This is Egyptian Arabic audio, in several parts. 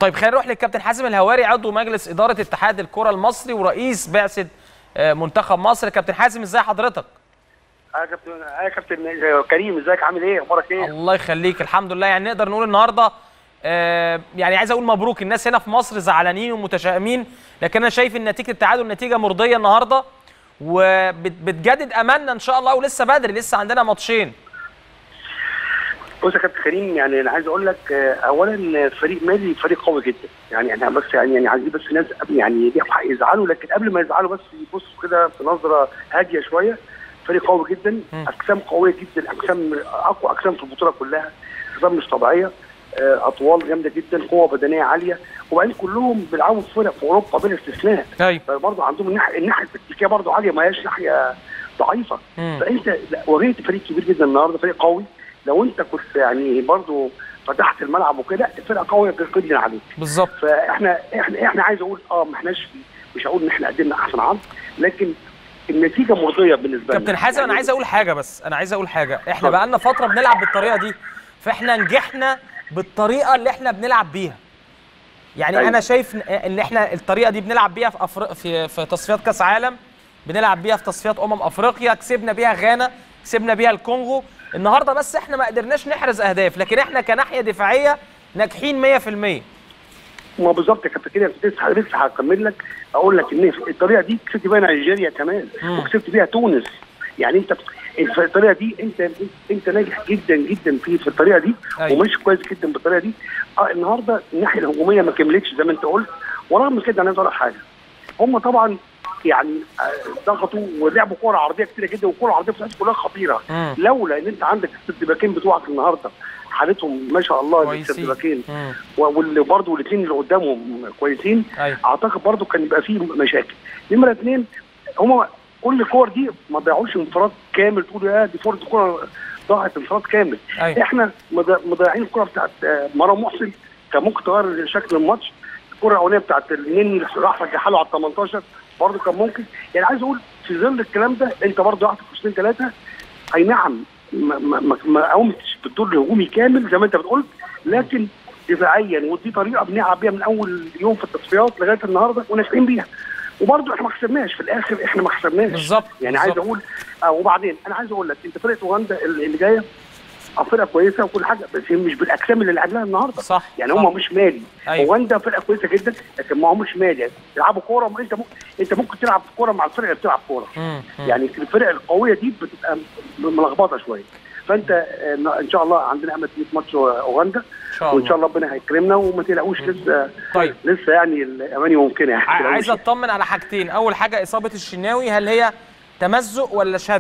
طيب خلينا نروح للكابتن حازم الهواري عضو مجلس اداره اتحاد الكره المصري ورئيس بعثه آه، منتخب مصر كابتن حازم ازاي حضرتك يا كابتن يا كابتن كريم ازيك عامل ايه اخبارك ايه الله يخليك الحمد لله يعني نقدر نقول النهارده آه، يعني عايز اقول مبروك الناس هنا في مصر زعلانين ومتشائمين لكن انا شايف ان نتيجه التعادل نتيجه مرضيه النهارده وبتجدد املنا ان شاء الله ولسه بدري لسه عندنا ماتشين بص يا كابتن كريم يعني انا عايز اقول لك آه، اولا فريق مالي فريق قوي جدا يعني انا بس يعني يعني عايزين بس ناس يعني ليهم حق يزعلوا لكن قبل ما يزعلوا بس يبصوا كده بنظره هاديه شويه فريق قوي جدا مم. اجسام قويه جدا اجسام اقوى اجسام في البطوله كلها اجسام مش طبيعيه آه، اطوال جامده جدا قوه بدنيه عاليه وبعدين كلهم بيلعبوا في فرق في اوروبا بلا استثناء ايوه فبرضه عندهم الناحيه الناحيه التكتيكيه برضه عاليه ما هياش ناحيه ضعيفه مم. فانت لا، واجهت فريق كبير جدا النهارده فريق قوي لو انت كنت يعني برضه فتحت الملعب وكده لا الفرقه قويه جدا عليك بالظبط فاحنا احنا احنا عايز اقول اه ما احناش مش هقول ان احنا قدمنا احسن عرض لكن النتيجه مرضيه بالنسبه لنا كابتن حازم انا عايز اقول حاجه بس انا عايز اقول حاجه احنا بقالنا فتره بنلعب بالطريقه دي فاحنا نجحنا بالطريقه اللي احنا بنلعب بيها يعني أيوة. انا شايف إن- ان احنا الطريقه دي بنلعب بيها في أفر... في في تصفيات كاس عالم بنلعب بيها في تصفيات امم افريقيا كسبنا بيها غانا كسبنا بيها الكونغو النهارده بس احنا ما قدرناش نحرز اهداف لكن احنا كناحيه دفاعيه ناجحين 100% ما بالظبط يا كابتن كده لسه لسه هكمل لك اقول لك ان الطريقه دي كسبت بيها نيجيريا كمان مم. وكسبت بيها تونس يعني انت انت في الطريقه دي انت انت ناجح جدا جدا في في الطريقه دي أيوة. وماشي كويس جدا بالطريقه دي اه النهارده الناحيه الهجوميه ما كملتش زي ما انت قلت ورغم كده انا عايز اقول لك حاجه هم طبعا يعني آه، ضغطوا ولعبوا كوره عرضيه كتيره جدا والكوره العرضيه بتاعتهم كلها خطيره مم. لولا ان انت عندك الست باكين بتوعك النهارده حالتهم ما شاء الله الست كويسين باكين مم. واللي برضه الاثنين اللي قدامهم كويسين ايوه اعتقد برضه كان يبقى فيه مشاكل نمره اثنين هم كل الكور دي ما ضيعوش انفراد كامل تقول يا دي فرد كوره ضاعت انفراد كامل ايوه احنا مض- مضيعين الكوره بتاعت آه، مروان محسن كان ممكن تغير شكل الماتش الكوره الاولانيه بتاعت النني اللي راح رجعها له على ال 18 برضه كان ممكن يعني عايز اقول في ظل الكلام ده انت برضه ضيعت فرصتين ثلاثه اي نعم ما ما ما- ما قومتش بالدور الهجومي كامل زي ما انت بتقول لكن دفاعيا ودي طريقه بنلعب بيها من اول يوم في التصفيات لغايه النهارده وناجحين بيها وبرضه احنا ما خسرناش في الاخر احنا ما خسرناش بالظبط يعني عايز بالظبط. اقول آه وبعدين انا عايز اقول لك انت فرقه اوغندا اللي اللي جايه آه، فرقه كويسه وكل حاجه بس هي مش بالاجسام اللي لعبناها النهارده صح يعني صح. هم مش مالي أيوة. اوغندا فرقه كويسه جدا لكن ما همش مالي يعني يلعبوا كوره ما انت ممكن انت ممكن تلعب كوره مع الفرقه اللي بتلعب كوره مم. مم. يعني الفرق القويه دي بتبقى ملخبطه شويه فانت آه، ان شاء الله عندنا امل في ماتش اوغندا ان شاء وان الله شاء الله ربنا هيكرمنا وما تقلقوش لسه طيب لسه يعني الاماني ممكنه يعني ما ع- تقلقوش. عايز اطمن على حاجتين اول حاجه اصابه الشناوي هل هي تمزق ولا شد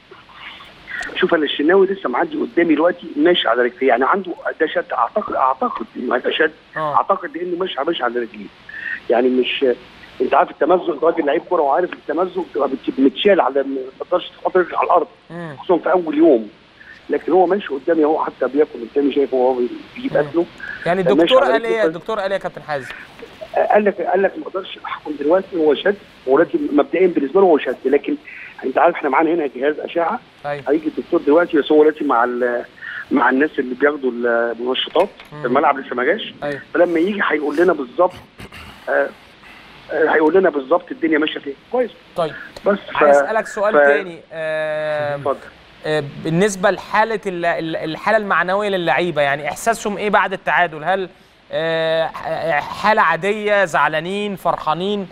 شوف انا الشناوي لسه معدي قدامي دلوقتي ماشي على رجليه يعني عنده ده شد اعتقد اعتقد انه هيبقى شد اه اعتقد انه ماشي ماشي على رجليه يعني مش انت عارف التمزق انت راجل لعيب كوره وعارف التمزق بتبقى بت- متشال على ما تقدرش تحط رجلك على الارض مم. خصوصا في اول يوم لكن هو ماشي قدامي هو حتى بياكل قدامي شايفه وهو بيجيب مم. اكله يعني ماشي الدكتور على قال ايه رجليه. الدكتور قال ايه يا كابتن حازم قال لك قال لك ما اقدرش احكم دلوقتي هو شد ولكن مبدئيا بالنسبه له هو شد لكن انت عارف احنا معانا هنا جهاز اشعه ايوه هيجي الدكتور دلوقتي بس هو دلوقتي مع ال- مع الناس اللي بياخدوا المنشطات مم. في الملعب لسه ما جاش ايوه فلما يجي هيقول لنا بالظبط آه، آه، هيقول لنا بالظبط الدنيا ماشيه فين كويس طيب بس ف- عايز اسالك سؤال ف- تاني آه اتفضل آه، بالنسبه لحاله ال- ال- الحاله المعنويه للعيبه يعني احساسهم ايه بعد التعادل هل آه، حاله عاديه زعلانين فرحانين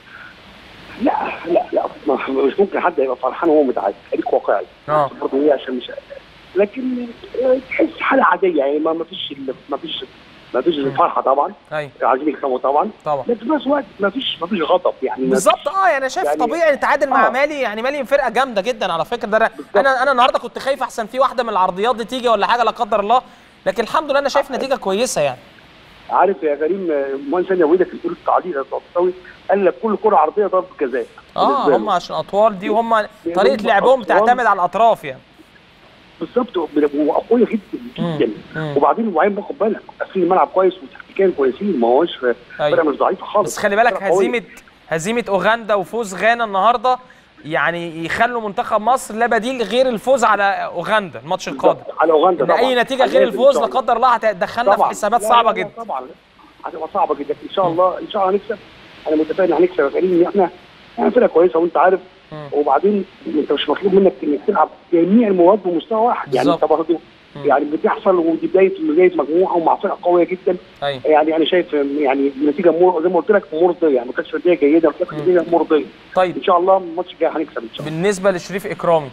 لا لا لا ما- مش ممكن حد يبقى فرحان وهو متعادل خليك واقعي اه برضه هي عشان مش لكن آه، تحس حاله عاديه يعني ما ما فيش ما فيش ما فيش فرحه طبعا ايوه عايزين يكسبوا طبعا طبعا لكن في نفس الوقت ما فيش ما فيش غضب يعني ما بالظبط اه يعني انا شايف يعني- طبيعي نتعادل مع آه. مالي يعني مالي فرقه جامده جدا على فكره ده أنا- انا انا النهارده كنت خايف احسن في واحده من العرضيات دي تيجي ولا حاجه لا قدر الله لكن الحمد لله انا شايف نتيجه كويسه يعني عارف يا كريم آه، مهندس ثانيه ويدك بتقول التعليق الصوتي قال لك كل كره عرضيه ضربه جزاء اه بالنسبة له. هم عشان اطوال دي وهم طريقه هم لعبهم أطوال. تعتمد على الاطراف يعني بالظبط وقويه جدا جدا مم. وبعدين وبعدين باخد بالك قافلين الملعب كويس وتكتيكيا كويسين ما هوش فرقه أيوة. مش ضعيفه خالص بس خلي بالك فرقة قوية. هزيمه هزيمه اوغندا وفوز غانا النهارده يعني يخلوا منتخب مصر لا بديل غير الفوز على اوغندا الماتش القادم بالظبط. على اوغندا ان طبعا اي نتيجه غير هننزل إن الفوز شاء لا الله. قدر الله هتدخلنا في طبعا حسابات لا، صعبه لا، لا، جدا طبعا هتبقى صعبه جدا ان شاء الله ان شاء الله هنكسب انا متفائل ان هنكسب يا كريم ان احنا احنا فرقه كويسه وانت عارف مم. وبعدين انت مش مطلوب منك انك تلعب جميع المواد بمستوى واحد يعني بالظبط. انت برضه مم. يعني بتحصل ودي بدايه بدايه مجموعه ومع فرقه قويه جدا ايوه يعني انا شايف يعني النتيجه مر... زي ما قلت لك مرضيه يعني ما كانتش نتيجه جيده وكانت مم. نتيجه مرضيه طيب ان شاء الله الماتش الجاي هنكسب ان شاء الله بالنسبه لشريف اكرامي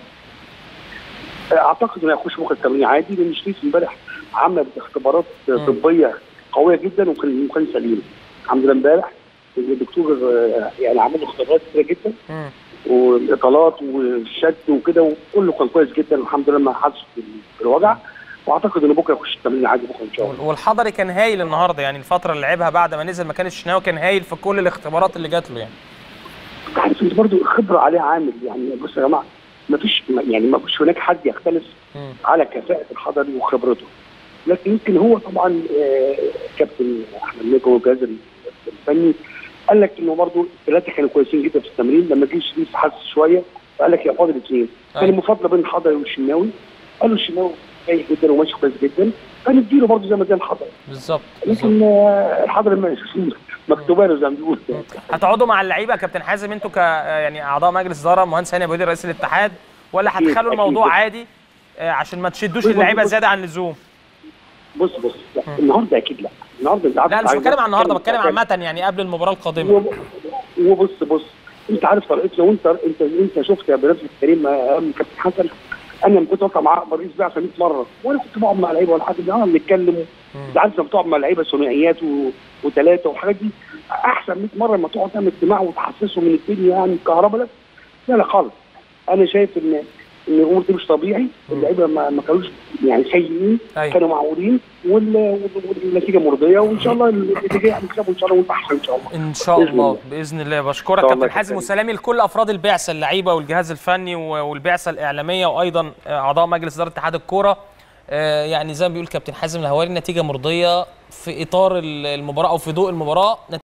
اعتقد انه هيخش مخ التمرين عادي لان شريف امبارح عمل اختبارات مم. طبيه قويه جدا وكان وكان سليم الحمد لله امبارح الدكتور آه، يعني عمل له اختبارات كتيره جدا مم. والاطالات والشد وكده وكله كان كويس جدا الحمد لله ما حدش بالوجع واعتقد انه بكره يخش التمرين عادي بكره ان شاء الله والحضري كان هايل النهارده يعني الفتره اللي لعبها بعد ما نزل مكان الشناوي كان هايل في كل الاختبارات اللي جات له يعني عارف انت برضه الخبره عليها عامل يعني بص يا جماعه ما فيش يعني ما فيش هناك حد يختلف مم. على كفاءه الحضري وخبرته لكن يمكن هو طبعا آه، كابتن احمد نجم والجهاز الفني قال لك انه برضه الثلاثه كانوا كويسين جدا في التمرين لما جه شريف حس شويه فقال لك يا فاضل اثنين كان أيوة. المفاضله بين الحضري والشناوي قالوا الشناوي كويس جدا وماشي كويس جدا فنديله برضه زي ما ادى الحضري بالظبط بالظبط. لكن آه، الحضري ما- مكتوبه له زي ما بيقول هتقعدوا مع اللعيبه يا كابتن حازم انتوا ك يعني اعضاء مجلس اداره مهندس هاني ابو قدير رئيس الاتحاد ولا أكيد، هتخلوا أكيد. الموضوع عادي آه، عشان ما تشدوش بص- اللعيبه بص- زياده عن اللزوم بص بص لا النهارده اكيد لا النهارده انت عارف لا انا مش عايز- بتكلم عن النهارده بتكلم بتكلم- عامه يعني قبل المباراه القادمه وب- وبص بص انت عارف طريقتنا وانت انت انت شفت يا بنفسك الكريم ايام كابتن حسن انا لما كنت بطلع مع رئيس بعثه 100 مره وانا كنت بقعد مع لعيبه ولا حاجه اه بنتكلم مم. انت عارف لما بتقعد مع لعيبه ثنائيات و- وثلاثه وحاجات دي احسن 100 مره لما تقعد تعمل اجتماع وتحسسه من الدنيا يعني الكهرباء لا لا لا خالص انا شايف ان ان الامور دي مش طبيعي اللعيبه ما, ما كانوش يعني سيئين أيوة. كانوا معقولين وال- وال- والنتيجه مرضيه وان شاء الله اللي جاي هنكسبه ان شاء الله ونبقى احسن ان شاء الله ان شاء بإذن الله الله. باذن الله بشكرك إن شاء الله كابتن يا حازم كابتن. وسلامي لكل افراد البعثه اللعيبه والجهاز الفني و- والبعثه الاعلاميه وايضا آه، اعضاء مجلس اداره اتحاد الكوره آه، يعني زي ما بيقول كابتن حازم الهواري نتيجه مرضيه في اطار المباراه او في ضوء المباراه